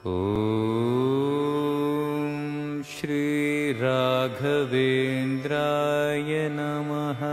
ॐ श्रीराघवेन्द्राय नमः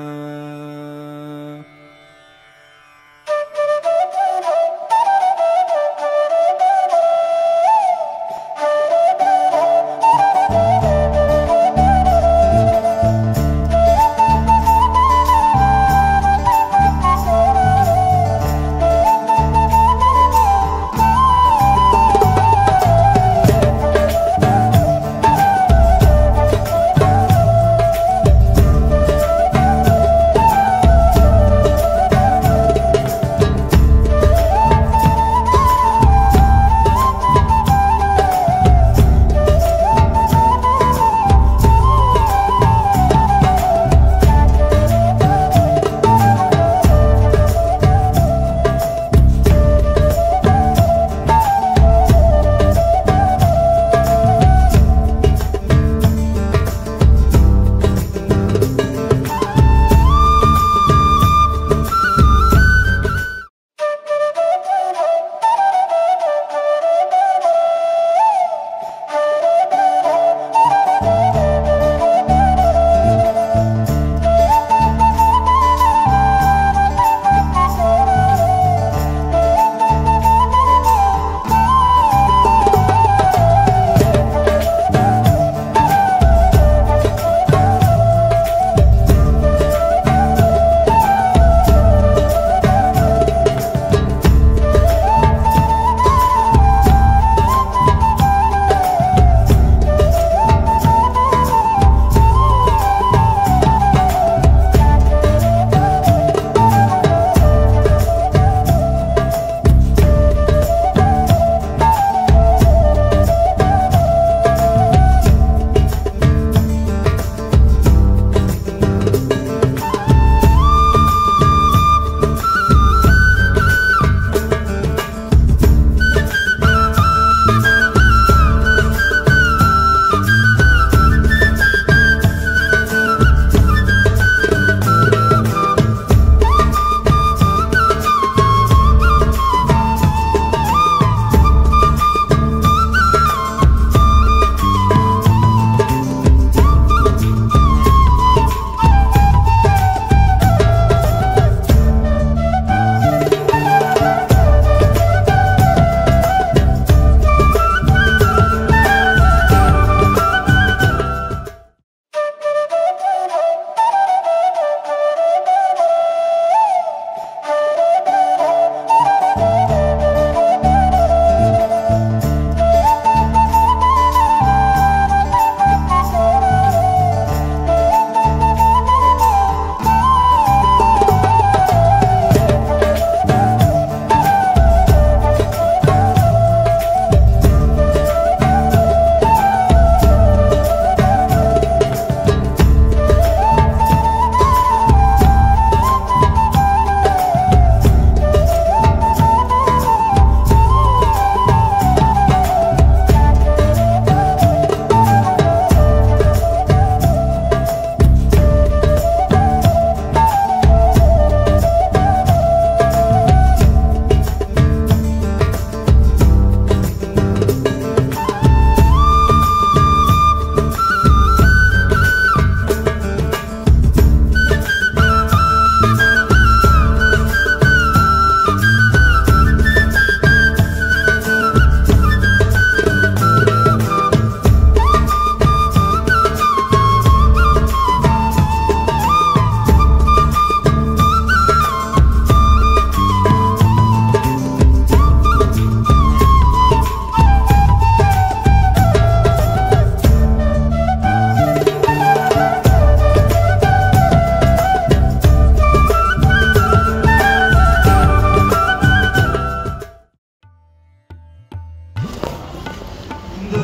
ಇಂದು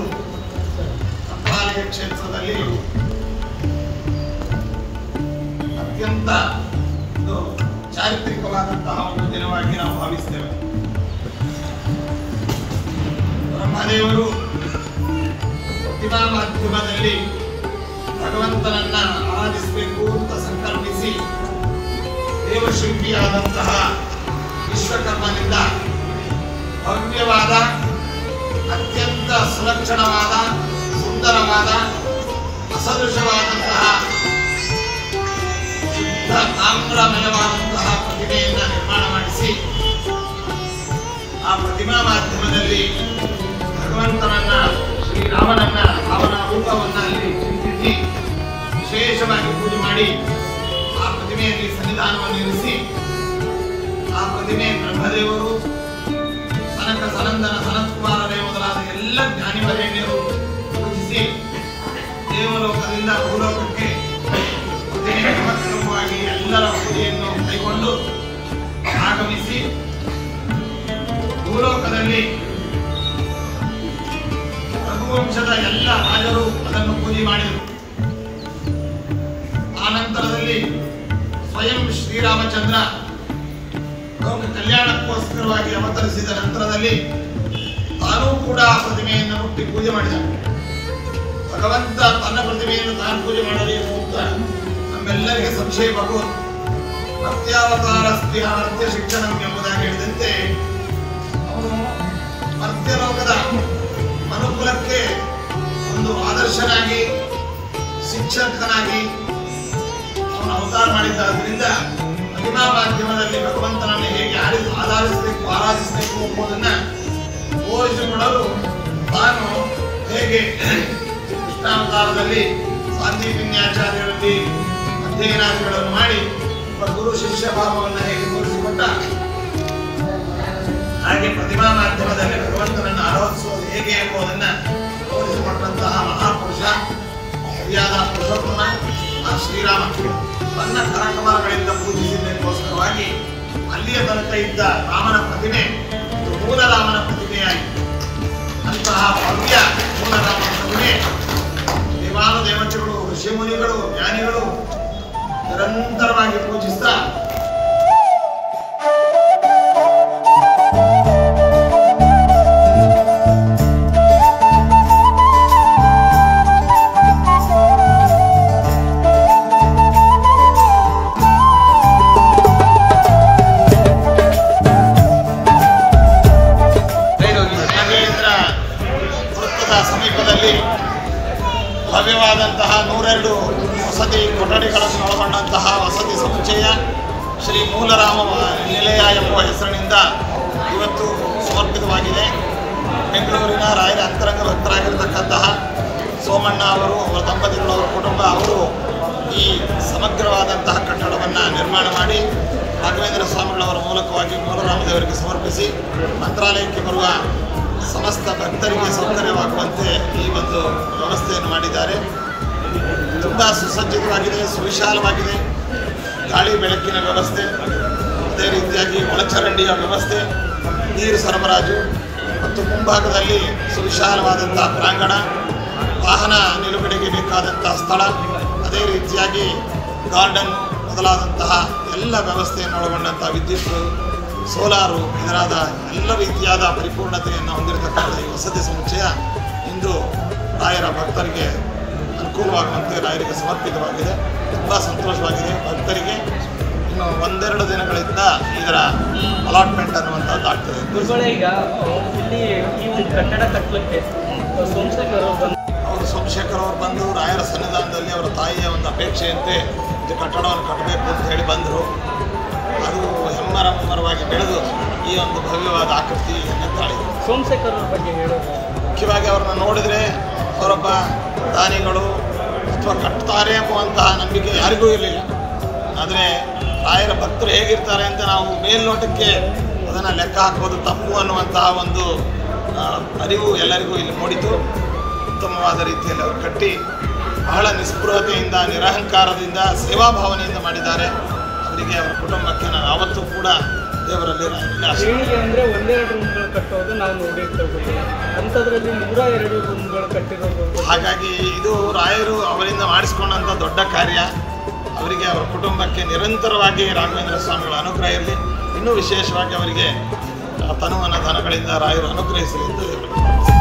ಅಪ್ಪಾಲಯ ಕ್ಷೇತ್ರದಲ್ಲಿ ಅತ್ಯಂತ ಒಂದು ಚಾರಿತ್ರಿಕವಾದಂತಹ ಒಂದು ದಿನವಾಗಿ ನಾವು ಭಾವಿಸ್ತೇವೆ ಬ್ರಹ್ಮದೇವರು ಪ್ರತಿಭಾ ಮಾಧ್ಯಮದಲ್ಲಿ ಭಗವಂತನನ್ನ ಆರಾಧಿಸಬೇಕು ಅಂತ ಸಂಕಲ್ಪಿಸಿ ದೇವಶಿಲ್ಪಿಯಾದಂತಹ ವಿಶ್ವಕರ್ಮನಿಂದ ಭವ್ಯವಾದ ಅತ್ಯಂತ ಸುಲಕ್ಷಣವಾದ ಸುಂದರವಾದ ಅಸದೃಶವಾದಂತಹ ಶುದ್ಧ ತಾಮ್ರಮಯವಾದಂತಹ ಪ್ರತಿಮೆಯನ್ನು ನಿರ್ಮಾಣ ಮಾಡಿಸಿ ಆ ಪ್ರತಿಮಾ ಮಾಧ್ಯಮದಲ್ಲಿ ಭಗವಂತನನ್ನ ಶ್ರೀರಾಮನನ್ನ ಅವನ ರೂಪವನ್ನ ಅಲ್ಲಿ ಚಿಂತಿಸಿ ವಿಶೇಷವಾಗಿ ಪೂಜೆ ಮಾಡಿ ಆ ಪ್ರತಿಮೆಯಲ್ಲಿ ಸನ್ನಿಧಾನವನ್ನು ಇರಿಸಿ ಆ ಪ್ರತಿಮೆ ಬ್ರಹ್ಮದೇವರು ಸನಕ ಸನಂದನ ಸನತ್ಕುಮಾರರೇ ಮೊದಲಾದ ಎಲ್ಲ ಜ್ಞಾನಿವರೇಣ್ಯರು ಪೂಜಿಸಿ ದೇವಲೋಕದಿಂದ ಭೂಲೋಕಕ್ಕೆ ಪ್ರತಿಮೆ ಕ್ರಮಕ್ರಮವಾಗಿ ಎಲ್ಲರ ಪೂಜೆಯನ್ನು ಕೈಗೊಂಡು ಆಗಮಿಸಿ ಭೂಲೋಕದಲ್ಲಿ ರಘುವಂಶದ ಎಲ್ಲ ರಾಜರು ಅದನ್ನು ಪೂಜೆ ಮಾಡಿದರು ಆ ನಂತರದಲ್ಲಿ ಸ್ವಯಂ ಶ್ರೀರಾಮಚಂದ್ರ ಲೋಕ ಕಲ್ಯಾಣಕ್ಕೋಸ್ಕರವಾಗಿ ಅವತರಿಸಿದ ನಂತರದಲ್ಲಿ ತಾನೂ ಕೂಡ ಆ ಪ್ರತಿಮೆಯನ್ನು ಹುಟ್ಟಿ ಪೂಜೆ ಮಾಡಿದ ಭಗವಂತ ತನ್ನ ಪ್ರತಿಮೆಯನ್ನು ತಾನು ಪೂಜೆ ಮಾಡಲಿ ಅಂತ ನಮ್ಮೆಲ್ಲರಿಗೆ ಸಂಶಯ ಬರುವುದು ಮರ್ತ್ಯಾವತಾರ ಸ್ತ್ರೀಯ ಮರ್ತ್ಯ ಶಿಕ್ಷಣ ಎಂಬುದಾಗಿ ಹೇಳಿದಂತೆ ಅವನು ಮರ್ತ್ಯಲೋಕದ ಮನುಕುಲಕ್ಕೆ ಒಂದು ಆದರ್ಶನಾಗಿ ಶಿಕ್ಷಕನಾಗಿ ಅವನು ಅವತಾರ ಮಾಡಿದ್ದಾದ್ರಿಂದ ಮಹಿಮಾ ಮಾಧ್ಯಮದಲ್ಲಿ ಭಗವಂತನನ್ನು ಹೇಗೆ ಆಡಿ ಆರಾಧಿಸಬೇಕು ಆರಾಧಿಸಬೇಕು ಎಂಬುದನ್ನ ತೋರಿಸಿಕೊಡಲು ತಾನು ಹೇಗೆ ಕೃಷ್ಣಾವತಾರದಲ್ಲಿ ಸಾಂದೀಪಿನ್ಯಾಚಾರ್ಯರಲ್ಲಿ ಅಧ್ಯಯನಾದಿಗಳನ್ನು ಮಾಡಿ ಒಬ್ಬ ಗುರು ಶಿಷ್ಯ ಭಾವವನ್ನು ಹೇಗೆ ತೋರಿಸಿಕೊಟ್ಟ ಹಾಗೆ ಪ್ರತಿಮಾ ಮಾಧ್ಯಮದಲ್ಲಿ ಭಗವಂತನನ್ನು ಆರಾಧಿಸುವುದು ಹೇಗೆ ಎಂಬುದನ್ನ ತೋರಿಸಿಕೊಟ್ಟಂತಹ ಮಹಾಪುರುಷ ಸರಿಯಾದ ಪುರುಷೋತ್ತಮ ಆ ಶ್ರೀರಾಮ ತನ್ನ ಕರಕಮಲಗಳಿಂದ ಪೂಜಿಸಿದ್ದಕ್ಕೋಸ್ಕರವಾಗಿ ಅಲ್ಲಿಯ ತನಕ ಇದ್ದ ರಾಮನ ಪ್ರತಿಮೆ ಇದು ಮೂಲ ರಾಮನ ಪ್ರತಿಮೆಯಾಗಿ ಅಂತಹ ಭವ್ಯ ಮೂಲ ರಾಮನ ಪ್ರತಿಮೆ ದೇವಾನು ದೇವತೆಗಳು ಋಷಿಮುನಿಗಳು ಜ್ಞಾನಿಗಳು ನಿರಂತರವಾಗಿ ಪೂಜಿಸ್ತಾ ನಾಗೇಂದ್ರ ವೃತ್ತದ ಸಮೀಪದಲ್ಲಿ ಭವ್ಯವಾದಂತಹ ನೂರೆರಡು ವಸತಿ ಕೊಠಡಿಗಳನ್ನು ಒಳಗೊಂಡಂತಹ ವಸತಿ ಸಮುಚ್ಚಯ ಶ್ರೀ ಮೂಲರಾಮ ನಿಲಯ ಎಂಬ ಹೆಸರಿನಿಂದ ಇವತ್ತು ಸಮರ್ಪಿತವಾಗಿದೆ ಬೆಂಗಳೂರಿನ ರಾಯರ ಅಂತರಂಗ ಭಕ್ತರಾಗಿರ್ತಕ್ಕಂತಹ ಸೋಮಣ್ಣ ಅವರು ಅವರ ದಂಪತಿಗಳು ಅವರ ಕುಟುಂಬ ಅವರು ಈ ಸಮಗ್ರವಾದಂತಹ ಕಟ್ಟಡವನ್ನು ನಿರ್ಮಾಣ ಮಾಡಿ ರಾಘವೇಂದ್ರ ಸ್ವಾಮಿಗಳವರ ಮೂಲಕವಾಗಿ ಮೂಲರಾಮದೇವರಿಗೆ ಸಮರ್ಪಿಸಿ ಮಂತ್ರಾಲಯಕ್ಕೆ ಬರುವ ಸಮಸ್ತ ಭಕ್ತರಿಗೆ ಸೌಕರ್ಯವಾಗುವಂತೆ ಈ ಒಂದು ವ್ಯವಸ್ಥೆಯನ್ನು ಮಾಡಿದ್ದಾರೆ ತುಂಬ ಸುಸಜ್ಜಿತವಾಗಿದೆ ಸುವಿಶಾಲವಾಗಿದೆ ಗಾಳಿ ಬೆಳಕಿನ ವ್ಯವಸ್ಥೆ ಅದೇ ರೀತಿಯಾಗಿ ಒಳಚರಂಡಿಯ ವ್ಯವಸ್ಥೆ ನೀರು ಸರಬರಾಜು ಮತ್ತು ಮುಂಭಾಗದಲ್ಲಿ ಸುವಿಶಾಲವಾದಂತಹ ಪ್ರಾಂಗಣ ವಾಹನ ನಿಲುಗಡೆಗೆ ಬೇಕಾದಂತಹ ಸ್ಥಳ ಅದೇ ರೀತಿಯಾಗಿ ಗಾರ್ಡನ್ ಮೊದಲಾದಂತಹ ಎಲ್ಲ ವ್ಯವಸ್ಥೆಯನ್ನು ಒಳಗೊಂಡಂತಹ ವಿದ್ಯುತ್ ಸೋಲಾರು ಇದರಾದ ಎಲ್ಲ ರೀತಿಯಾದ ಪರಿಪೂರ್ಣತೆಯನ್ನು ಹೊಂದಿರತಕ್ಕಂಥ ಈ ವಸತಿ ಸಮುಚ್ಚಯ ಇಂದು ರಾಯರ ಭಕ್ತರಿಗೆ ಅನುಕೂಲವಾಗುವಂತೆ ರಾಯರಿಗೆ ಸಮರ್ಪಿತವಾಗಿದೆ ತುಂಬ ಸಂತೋಷವಾಗಿದೆ ಭಕ್ತರಿಗೆ ಇನ್ನು ಒಂದೆರಡು ದಿನಗಳಿಂದ ಇದರ ಅಲಾಟ್ಮೆಂಟ್ ಅನ್ನುವಂಥದ್ದು ಆಗ್ತದೆ ಗುರುಗಳೇ ಈಗ ಇಲ್ಲಿ ಈ ಒಂದು ಕಟ್ಟಡ ಕಟ್ಟಲಿಕ್ಕೆ ಸೋಮಶೇಖರ್ ಬಂದು ಅವರು ಸೋಮಶೇಖರ್ ಅವರು ಬಂದು ರಾಯರ ಸನ್ನಿಧಾನದಲ್ಲಿ ಅವರ ತಾಯಿಯ ಒಂದು ಅಪೇಕ್ಷೆಯಂತೆ ಇದು ಕಟ್ಟಡವನ್ನು ಕಟ್ಟಬೇಕು ಅಂತ ಹೇಳಿ ಬಂದರು ಅದು ಹೆಮ್ಮರಮ್ಮರವಾಗಿ ಬೆಳೆದು ಈ ಒಂದು ಭವ್ಯವಾದ ಆಕೃತಿಯನ್ನು ತಾಳಿದೆ ಸೋಮಶೇಖರ್ ಅವ್ರ ಬಗ್ಗೆ ಹೇಳೋದು ಮುಖ್ಯವಾಗಿ ಅವ್ರನ್ನ ನೋಡಿದರೆ ಅವರೊಬ್ಬ ದಾನಿಗಳು ಅಥವಾ ಕಟ್ತಾರೆ ಎಂಬುವಂತಹ ನಂಬಿಕೆ ಯಾರಿಗೂ ಇರಲಿಲ್ಲ ಆದರೆ ರಾಯರ ಭಕ್ತರು ಹೇಗಿರ್ತಾರೆ ಅಂತ ನಾವು ಮೇಲ್ನೋಟಕ್ಕೆ ಅದನ್ನು ಲೆಕ್ಕ ಹಾಕೋದು ತಪ್ಪು ಅನ್ನುವಂತಹ ಒಂದು ಆ, ಅರಿವು ಎಲ್ಲರಿಗೂ ಇಲ್ಲಿ ಮೂಡಿತು ಉತ್ತಮವಾದ ರೀತಿಯಲ್ಲಿ ಅವರು ಕಟ್ಟಿ ಬಹಳ ನಿಸ್ಪೃಹತೆಯಿಂದ ನಿರಹಂಕಾರದಿಂದ ಸೇವಾ ಭಾವನೆಯಿಂದ ಮಾಡಿದ್ದಾರೆ ಅವರಿಗೆ ಅವರ ಕುಟುಂಬಕ್ಕೆ ನಾನು ಯಾವತ್ತೂ ಕೂಡ ದೇವರಲ್ಲಿ ರಾಯರಲ್ಲಿ ಆಶೀರ್ವಾದ ಶ್ರೇಣಿಗೆ ಅಂದರೆ ಒಂದೆರಡು ರೂಮ್ಗಳು ಕಟ್ಟೋದು ನಾವು ನೋಡಿರ್ತೇವೆ ಅಂಥದ್ರಲ್ಲಿ ನೂರ ಎರಡು ರೂಮ್ಗಳು ಕಟ್ಟಿರೋದು ಹಾಗಾಗಿ ಇದು ರಾಯರು ಅವರಿಂದ ಮಾಡಿಸಿಕೊಂಡಂಥ ದೊಡ್ಡ ಕಾರ್ಯ ಅವರಿಗೆ ಅವರ ಕುಟುಂಬಕ್ಕೆ ನಿರಂತರವಾಗಿ ರಾಘವೇಂದ್ರ ಸ್ವಾಮಿಗಳ ಅನುಗ್ರಹ ಇರಲಿ ಇನ್ನೂ ವಿಶೇಷವಾಗಿ ಅವರಿಗೆ ಆ, ತನುವನ ಧನಗಳಿಂದ ರಾಯರು ಅನುಗ್ರಹಿಸಲಿ ಎಂದು ಹೇಳುತ್ತೇನೆ.